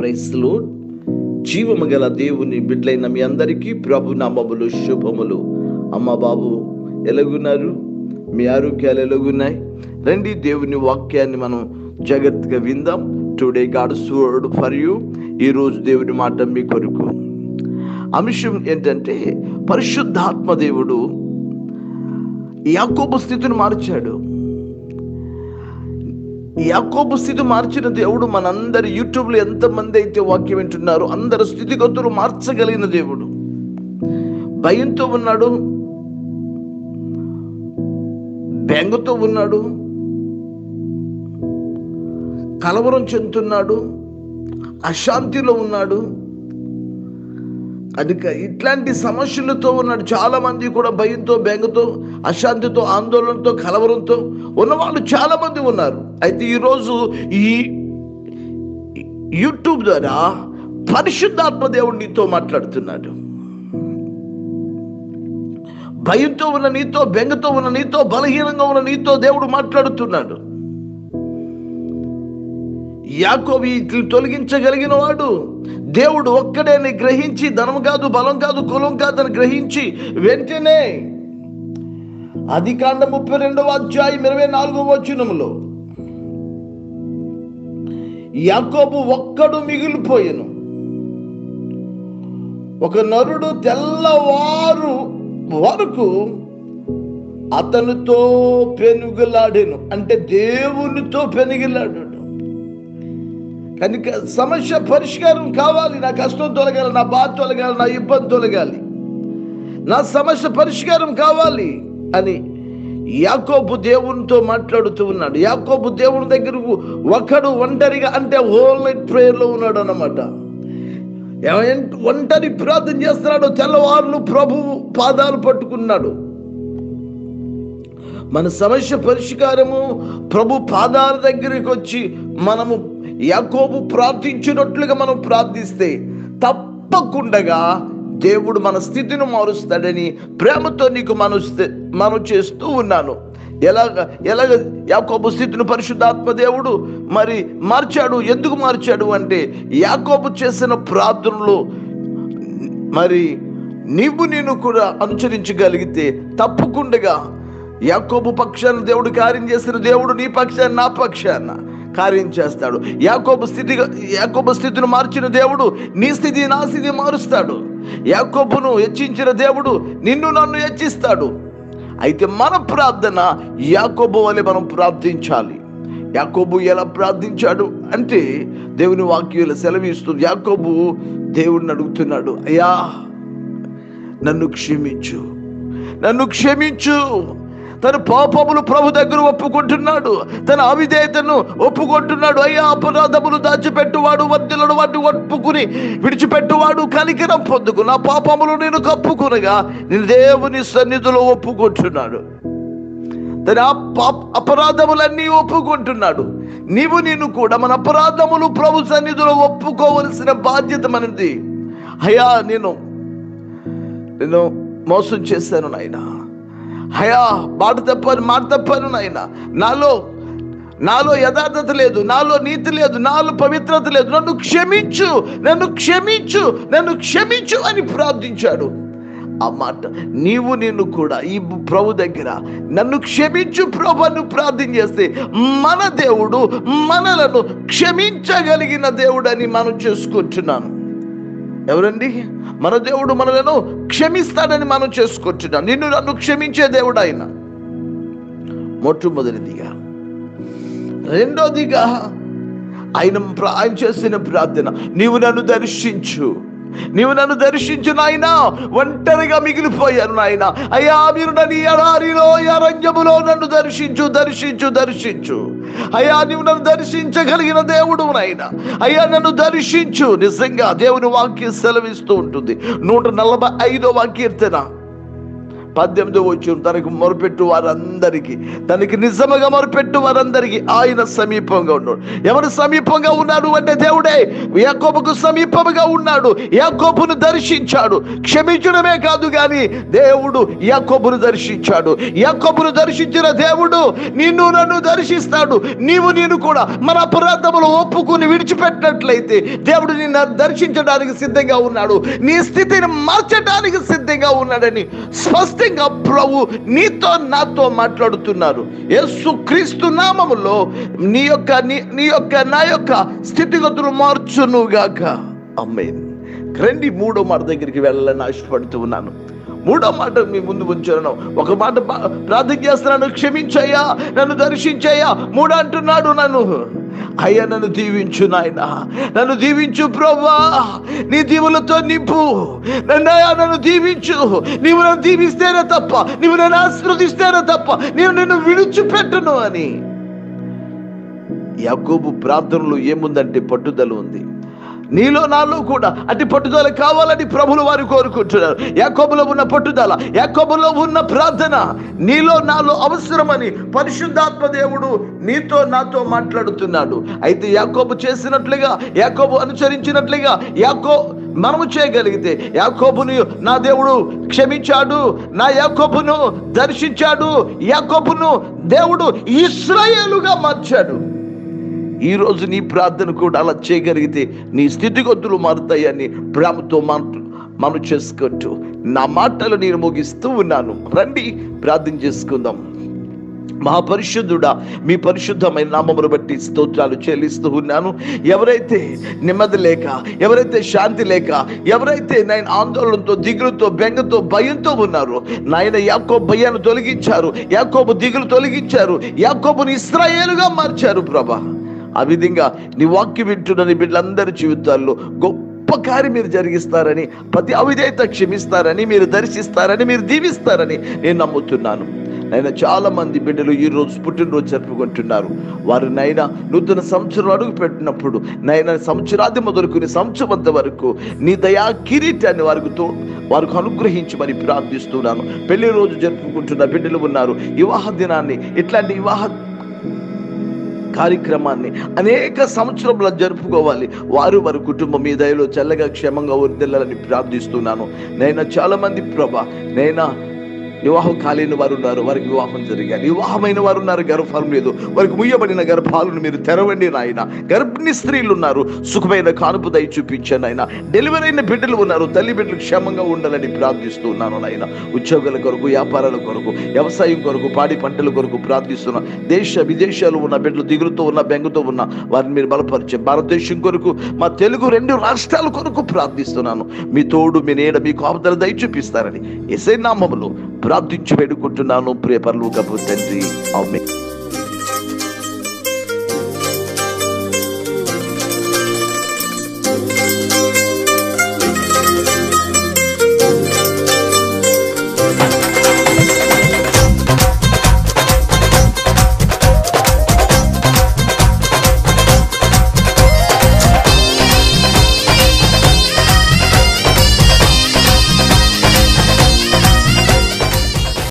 ప్రైస్లో జీవము గల దేవుని బిడ్డలైన మీ అందరికీ ప్రభు నామములు శుభములు అమ్మ బాబు ఎలాగున్నారు మీ ఆరోగ్యాలు ఎలాగున్నాయి రండి దేవుని వాక్యాన్ని మనం జాగ్రత్తగా విందాం today God's word for you ఈరోజు దేవుని మాట మీ కొరకు అంశం ఏంటంటే పరిశుద్ధాత్మ దేవుడు యాకోబు స్థితిని మార్చాడు యాకోబు స్థితి మార్చిన దేవుడు మనందరి యూట్యూబ్లో ఎంతమంది అయితే వాక్యం వింటున్నారో అందరి స్థితిగతులు మార్చగలిగిన దేవుడు భయంతో ఉన్నాడు బెంగతో ఉన్నాడు కలవరం చెందుతున్నాడు అశాంతిలో ఉన్నాడు అది క- ఇట్లాంటి సమస్యలతో ఉన్నాడు చాలా మంది కూడా భయంతో బెంగతో అశాంతితో ఆందోళనతో కలవరంతో ఉన్నవాళ్ళు చాలా మంది ఉన్నారు అయితే ఈరోజు ఈ యూట్యూబ్ ద్వారా పరిశుద్ధాత్మ దేవుడు నీతో మాట్లాడుతున్నాడు భయంతో ఉన్న నీతో బెంగతో ఉన్న నీతో బలహీనంగా ఉన్న నీతో దేవుడు మాట్లాడుతున్నాడు యాకోబు వీటిని తొలగించగలిగిన వాడు దేవుడు ఒక్కడే అని గ్రహించి ధనం కాదు బలం కాదు కులం కాదు అని గ్రహించి వెంటనే అది కాండ ముప్పై రెండవ అధ్యాయం ఇరవై నాలుగవ వచనములో యాకోబు ఒక్కడు మిగిలిపోయెను ఒక నరుడు తెల్లవారు వరకు అతనితో పెనుగులాడెను అంటే దేవునితో పెనుగులాడాడు కనుక సమస్య పరిష్కారం కావాలి నా కష్టం తొలగాలి నా బాధ తొలగాలి నా ఇబ్బంది తొలగాలి నా సమస్య పరిష్కారం కావాలి అని యాకోబు దేవునితో మాట్లాడుతూ ఉన్నాడు యాకోబు దేవుని దగ్గరకు ఒకడు ఒంటరిగా అంటే హోల్ నైట్ ప్రేయర్లో ఉన్నాడు అన్నమాట ఏమంటే ఒంటరి ప్రార్థన చేస్తున్నాడు తెల్లవారులు ప్రభువు పాదాలు పట్టుకున్నాడు మన సమస్య పరిష్కారము ప్రభు పాదాల దగ్గరికి వచ్చి మనము యాకోబు ప్రార్థించినట్లుగా మనం ప్రార్థిస్తే తప్పకుండగా దేవుడు మన స్థితిని మారుస్తాడని ప్రేమతో నీకు మను మనం చేస్తూ ఉన్నాను ఎలాగ ఎలాగ యాకోబు స్థితిని పరిశుద్ధాత్మ దేవుడు మరి మార్చాడు ఎందుకు మార్చాడు అంటే యాకోబు చేసిన ప్రార్థనలో మరి నీవు నేను కూడా అనుసరించగలిగితే తప్పకుండగా యాకోబు పక్షాన దేవుడు కార్యం చేసిన దేవుడు నీ పక్షాన నా పక్షాన కార్యం చేస్తాడు యాకోబు స్థితి యాకోబు స్థితిని మార్చిన దేవుడు నీ స్థితి నా స్థితి మారుస్తాడు యాకోబును హెచ్చించిన దేవుడు నిన్ను నన్ను హెచ్చిస్తాడు అయితే మన ప్రార్థన యాకోబు వలె మనం ప్రార్థించాలి యాకోబు ఎలా ప్రార్థించాడు అంటే దేవుని వాక్యాలు సెలవిస్తుంది యాకోబు దేవుడిని అడుగుతున్నాడు అయ్యా నన్ను క్షమించు నన్ను క్షమించు తన పాపములు ప్రభు దగ్గర ఒప్పుకుంటున్నాడు తన అవిధేయతను ఒప్పుకుంటున్నాడు అయ్యా అపరాధములు దాచిపెట్టువాడు వర్దిలను వాటిని ఒప్పుకుని విడిచిపెట్టువాడు కనికరం పొందుకు నా పాపములు నేను కప్పుకునగా నేను దేవుని సన్నిధిలో ఒప్పుకుంటున్నాడు తన అప- అపరాధములన్నీ ఒప్పుకుంటున్నాడు నీవు నేను కూడా మన అపరాధములు ప్రభు సన్నిధిలో ఒప్పుకోవలసిన బాధ్యత మనది అయ్యా నేను నేను మోసం చేశాను నాయన హయా మాట తప్పాను మాట తప్పాను నాయన నాలో నాలో యథార్థత లేదు నాలో నీతి లేదు నాలో పవిత్రత లేదు నన్ను క్షమించు నన్ను క్షమించు నన్ను క్షమించు అని ప్రార్థించాడు ఆ మాట నీవు నేను కూడా ఈ ప్రభు దగ్గర నన్ను క్షమించు ప్రభు అని ప్రార్థన చేస్తే మన దేవుడు మనలను క్షమించగలిగిన దేవుడు అని మనం చేసుకుంటున్నాను ఎవరండి మన దేవుడు మనలను క్షమిస్తాడని మనం చేసుకుంటున్నాం నిన్ను నన్ను క్షమించే దేవుడు ఆయన మొట్టమొదటిదిగా రెండోదిగా ఆయన ప్ర- ఆయన చేసిన ప్రార్థన నీవు నన్ను దర్శించు నీవు నన్ను దర్శించు నాయన ఒంటరిగా మిగిలిపోయాను నాయన అయ్యా మీరు నన్ను ఈ ఎడారిలో ఈ అరణ్యములో నన్ను దర్శించు దర్శించు దర్శించు అయ్యా నీవు నన్ను దర్శించగలిగిన దేవుడు నాయన అయ్యా నన్ను దర్శించు నిజంగా దేవుని వాక్యం సెలవిస్తూ ఉంటుంది నూట నలభై ఐదో కీర్తన పద్దెనిమిది వచ్చి తనకు మొరపెట్టు వారందరికీ తనకి నిజముగా మొరపెట్టు వారందరికీ ఆయన సమీపంగా ఉన్నాడు ఎవరు సమీపంగా ఉన్నాడు అంటే దేవుడే యాకోబుకు సమీపముగా ఉన్నాడు యాకోబును దర్శించాడు క్షమించడమే కాదు గాని దేవుడు యాకోబును దర్శించాడు యాకోబును దర్శించిన దేవుడు నిన్ను నన్ను దర్శిస్తాడు నీవు నేను కూడా మన అపరాధములు ఒప్పుకుని విడిచిపెట్టినట్లయితే దేవుడు నిన్ను దర్శించడానికి సిద్ధంగా ఉన్నాడు నీ స్థితిని మార్చడానికి సిద్ధంగా ఉన్నాడని స్పష్టంగా ప్రభు నీతో నాతో మాట్లాడుతున్నారు యేసు క్రీస్తు నామములో నీ యొక్క నీ నీ యొక్క నా యొక్క స్థితిగతులు మార్చునుగాక అమ్మే రండి మూడో మాట దగ్గరికి వెళ్ళాలని ఆశపడుతూ ఉన్నాను మూడో మాట మీ ముందు ఉంచాను ఒక మాట పా- ప్రార్థన చేస్తున్నాను క్షమించయ్యా నన్ను దర్శించయ్యా మూడు అంటున్నాడు నన్ను అయ్యా నన్ను దీవించు నాయన నన్ను దీవించు ప్రభా నీ దీవులతో నింపు నన్ను అయ్యా నన్ను దీవించు నీవు నన్ను దీవిస్తేనే తప్ప నీవు నన్ను ఆశీర్వదిస్తేనే తప్ప నేను నిన్ను విడిచిపెట్టును అని యాకోబు ప్రార్థనలో ఏముందంటే పట్టుదల ఉంది నీలో నాలో కూడా అటు పట్టుదల కావాలని ప్రభులు వారు కోరుకుంటున్నారు యాకోబులో ఉన్న పట్టుదల యాకోబులో ఉన్న ప్రార్థన నీలో నాలో అవసరమని పరిశుద్ధాత్మ దేవుడు నీతో నాతో మాట్లాడుతున్నాడు అయితే యాకోబు చేసినట్లుగా యాకోబు అనుసరించినట్లుగా యాకో మనము చేయగలిగితే యాకోబుని నా దేవుడు క్షమించాడు నా యాకోబును దర్శించాడు యాకోబును దేవుడు ఇస్రాయేలుగా మార్చాడు ఈ రోజు నీ ప్రార్థన కూడా అలా చేయగలిగితే నీ స్థితిగతులు మారుతాయని ప్రేమతో మాట మనం చేసుకుంటూ నా మాటలు నేను ముగిస్తూ ఉన్నాను రండి ప్రార్థన చేసుకుందాం మహాపరిశుద్ధుడా మీ పరిశుద్ధమైన నామమును బట్టి స్తోత్రాలు చెల్లిస్తూ ఉన్నాను ఎవరైతే నెమ్మది లేక ఎవరైతే శాంతి లేక ఎవరైతే నేను ఆందోళనతో దిగులుతో బెంగతో భయంతో ఉన్నారు నాయన యాకో భయాన్ని తొలగించారు యాకోబు దిగులు తొలగించారు యాకోబుని ఇస్రాయేలుగా మార్చారు ప్రభా ఆ విధంగా నీ వాక్యం వింటున్న నీ బిడ్డలందరి జీవితాల్లో గొప్ప కార్యం మీరు జరిగిస్తారని ప్రతి అవిధేయత క్షమిస్తారని మీరు దర్శిస్తారని మీరు దీవిస్తారని నేను నమ్ముతున్నాను నైనా చాలా మంది బిడ్డలు ఈ రోజు పుట్టినరోజు జరుపుకుంటున్నారు వారు నైనా నూతన సంవత్సరం అడుగు పెట్టినప్పుడు నైనా సంవత్సరాది మొదలుకుని సంవత్సరం అంత వరకు నీ దయా కిరీటాన్ని వారికి తో వారికి అనుగ్రహించి మరి ప్రార్థిస్తున్నాను పెళ్లి రోజు జరుపుకుంటున్న బిడ్డలు ఉన్నారు వివాహ దినాన్ని ఇట్లాంటి వివాహ కార్యక్రమాన్ని అనేక సంవత్సరంలో జరుపుకోవాలి వారు వారి కుటుంబం మీ దయలో చల్లగా క్షేమంగా వర్దిల్లాలని ప్రార్థిస్తున్నాను నైనా చాలా మంది ప్రభా నైనా వివాహం కాలేని వారు ఉన్నారు వారికి వివాహం జరిగాలి వివాహమైన వారు ఉన్నారు గర్భఫలం లేదు వారికి ముయ్యబడిన గర్భాలను మీరు తెరవండి నాయన గర్భిణీ స్త్రీలు ఉన్నారు సుఖమైన కానుపు దయ చూపించాను ఆయన డెలివరీ అయిన బిడ్డలు ఉన్నారు తల్లి బిడ్డలు క్షేమంగా ఉండాలని ప్రార్థిస్తున్నాను నాయన ఉద్యోగాల కొరకు వ్యాపారాల కొరకు వ్యవసాయం కొరకు పాడి పంటల కొరకు ప్రార్థిస్తున్నా దేశ విదేశాలు ఉన్న బిడ్డలు దిగులుతో ఉన్న బెంగతో ఉన్న వారిని మీరు బలపరిచే భారతదేశం కొరకు మా తెలుగు రెండు రాష్ట్రాల కొరకు ప్రార్థిస్తున్నాను మీ తోడు మీ నీడ మీ కాపుదల దయ చూపిస్తారని ఎసై నామములు ప్రార్థించి వేడుకుంటున్నాను ప్రియ పరలోకపు తండ్రి ఆమె